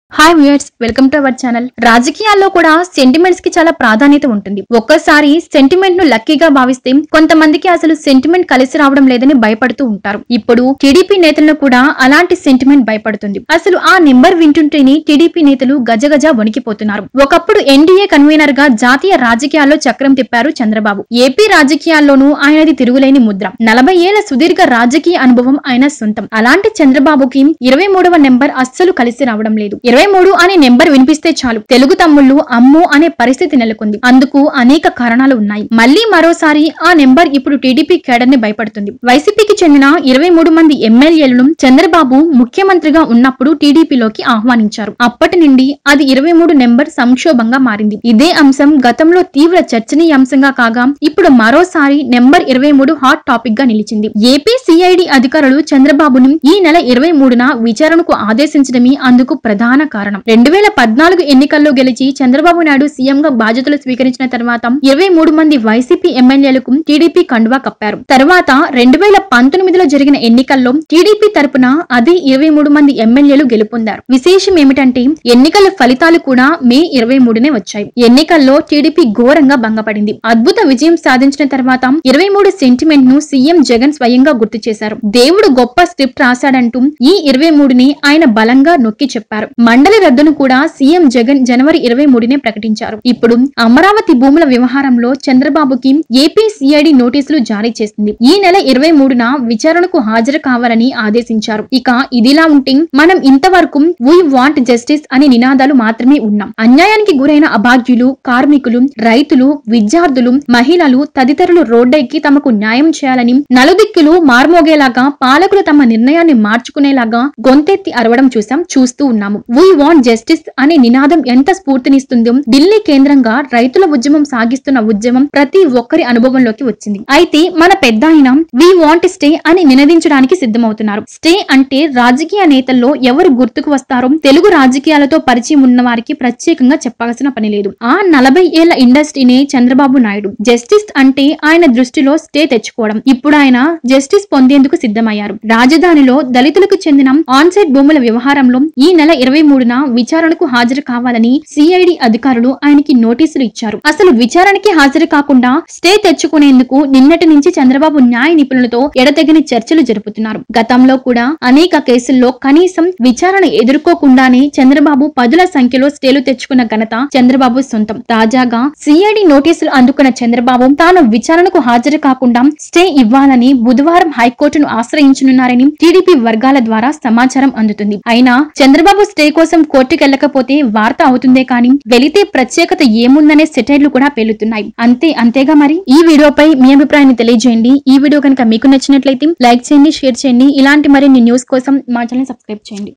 hi viewers welcome to our channel రాజకీయాల్లో కూడా sentiments కి చాలా ప్రాధాన్యత ఉంటుంది ఒక్కసారి సెంటిమెంట్ ను లక్కీగా భావిస్తే కొంతమందికి అసలు సెంటిమెంట్ కలిసి రావడం లేదని భయపడుతూ ఉంటారు ఇప్పుడు టీడీపీ నేతలను కూడా అలాంటి సెంటిమెంట్ భయపడుతుంది అసలు ఆ నెంబర్ వింటుంటేనే టీడీపీ నేతలు గజగజ వణికిపోతున్నారు ఒకప్పుడు ఎన్డీఏ కన్వీనర్ గా జాతీయ రాజకీయాల్లో చక్రం తిప్పారు చంద్రబాబు ఏపీ రాజకీయాల్లోనూ ఆయనది తిరుగులేని ముద్ర నలభై ఏళ్ల సుదీర్ఘ రాజకీయ అనుభవం ఆయన సొంతం అలాంటి చంద్రబాబుకి ఇరవై మూడవ నెంబర్ అస్సలు కలిసి రావడం లేదు ఇరవై మూడు అనే నెంబర్ వినిపిస్తే చాలు తెలుగు తమ్ముళ్ళు అమ్ము అనే పరిస్థితి నెలకొంది అందుకు అనేక కారణాలు ఉన్నాయి మళ్ళీ మరోసారి ఆ నెంబర్ ఇప్పుడు టీడీపీ కేడర్ ని భయపడుతుంది వైసీపీకి చెందిన ఇరవై మూడు మంది ఎమ్మెల్యేలను చంద్రబాబు ముఖ్యమంత్రిగా ఉన్నప్పుడు టీడీపీలోకి ఆహ్వానించారు అప్పటి నుండి అది ఇరవై మూడు నెంబర్ సంక్షోభంగా మారింది ఇదే అంశం గతంలో తీవ్ర చర్చనీయాంశంగా కాగా ఇప్పుడు మరోసారి నెంబర్ ఇరవై మూడు హాట్ టాపిక్ గా నిలిచింది ఏపీ సిఐడి అధికారులు చంద్రబాబును ఈ నెల ఇరవై మూడున విచారణకు ఆదేశించడమే అందుకు ప్రధాన కారణం రెండు వేల పద్నాలుగు ఎన్నికల్లో గెలిచి చంద్రబాబు నాయుడు సీఎం గా బాధ్యతలు స్వీకరించిన తర్వాత ఇరవై మూడు మంది వైసీపీ ఎమ్మెల్యేలకు టీడీపీ కండువా కప్పారు తర్వాత రెండు వేల పంతొమ్మిదిలో జరిగిన ఎన్నికల్లో టీడీపీ తరపున అదే ఇరవై మూడు మంది ఎమ్మెల్యేలు గెలుపొందారు విశేషం ఏమిటంటే ఎన్నికల ఫలితాలు కూడా మే ఇరవై మూడునే వచ్చాయి ఎన్నికల్లో టీడీపీ ఘోరంగా భంగపడింది అద్భుత విజయం సాధించిన తర్వాత ఇరవై మూడు సెంటిమెంట్ ను సీఎం జగన్ స్వయంగా గుర్తు చేశారు దేవుడు గొప్ప స్క్రిప్ట్ రాశాడంటూ ఈ ఇరవై మూడుని ఆయన బలంగా నొక్కి చెప్పారు మండలి రద్దును కూడా సీఎం జగన్ జనవరి ఇరవై మూడునే ప్రకటించారు ఇప్పుడు అమరావతి భూముల వ్యవహారంలో చంద్రబాబుకి ఏపీ సిఐడి నోటీసులు జారీ చేసింది ఈ నెల ఇరవై మూడున విచారణకు హాజరు కావాలని ఆదేశించారు ఇక ఇదిలా ఉంటే మనం ఇంతవరకు వీ వాంట్ జస్టిస్ అనే నినాదాలు మాత్రమే ఉన్నాం అన్యాయానికి గురైన అభాగ్యులు కార్మికులు రైతులు విద్యార్థులు మహిళలు తదితరులు రోడ్డెక్కి తమకు న్యాయం చేయాలని నలుదిక్కులు మార్మోగేలాగా పాలకులు తమ నిర్ణయాన్ని మార్చుకునేలాగా గొంతెత్తి అరవడం చూసాం చూస్తూ ఉన్నాము వీ వాంట్ జస్టిస్ అనే నినాదం ఎంత స్ఫూర్తినిస్తుందో ఢిల్లీ కేంద్రంగా రైతుల ఉద్యమం సాగిస్తున్న ఉద్యమం ప్రతి ఒక్కరి అనుభవంలోకి వచ్చింది అయితే మన పెద్ద ఆయన వీ వాంట్ స్టే అని నినదించడానికి సిద్ధమవుతున్నారు స్టే అంటే రాజకీయ నేతల్లో ఎవరు గుర్తుకు వస్తారో తెలుగు రాజకీయాలతో పరిచయం ఉన్న వారికి ప్రత్యేకంగా చెప్పాల్సిన పని లేదు ఆ నలభై ఏళ్ల ఇండస్ట్రీనే చంద్రబాబు నాయుడు జస్టిస్ అంటే ఆయన దృష్టిలో స్టే తెచ్చుకోవడం ఇప్పుడు ఆయన జస్టిస్ పొందేందుకు సిద్ధమయ్యారు రాజధానిలో దళితులకు చెందిన ఆన్సైట్ భూముల వ్యవహారంలో ఈ నెల ఇరవై మూడున విచారణకు హాజరు కావాలని సిఐడి అధికారులు ఆయనకి నోటీసులు ఇచ్చారు అసలు విచారణకి హాజరు కాకుండా స్టే తెచ్చుకునేందుకు నిన్నటి నుంచి చంద్రబాబు న్యాయ నిపుణులతో ఎడతెగని చర్చలు జరుపుతున్నారు గతంలో కూడా అనేక కేసుల్లో కనీసం విచారణ ఎదుర్కోకుండానే చంద్రబాబు పదుల సంఖ్యలో స్టేలు తెచ్చుకున్న ఘనత చంద్రబాబు సొంతం తాజాగా సిఐడి నోటీసులు అందుకున్న చంద్రబాబు తాను విచారణకు హాజరు కాకుండా స్టే ఇవ్వాలని బుధవారం హైకోర్టును ఆశ్రయించనున్నారని టీడీపీ వర్గాల ద్వారా సమాచారం అందుతుంది అయినా చంద్రబాబు స్టే కోసం కోర్టుకెళ్లకపోతే వార్త అవుతుందే కానీ వెళితే ప్రత్యేకత ఏముందనే సెటైర్లు కూడా పేలుతున్నాయి అంతే అంతేగా మరి ఈ వీడియోపై మీ అభిప్రాయాన్ని తెలియజేయండి ఈ వీడియో కనుక మీకు నచ్చినట్లయితే లైక్ చేయండి షేర్ చేయండి ఇలాంటి మరిన్ని న్యూస్ కోసం మా ఛానల్ సబ్స్క్రైబ్ చేయండి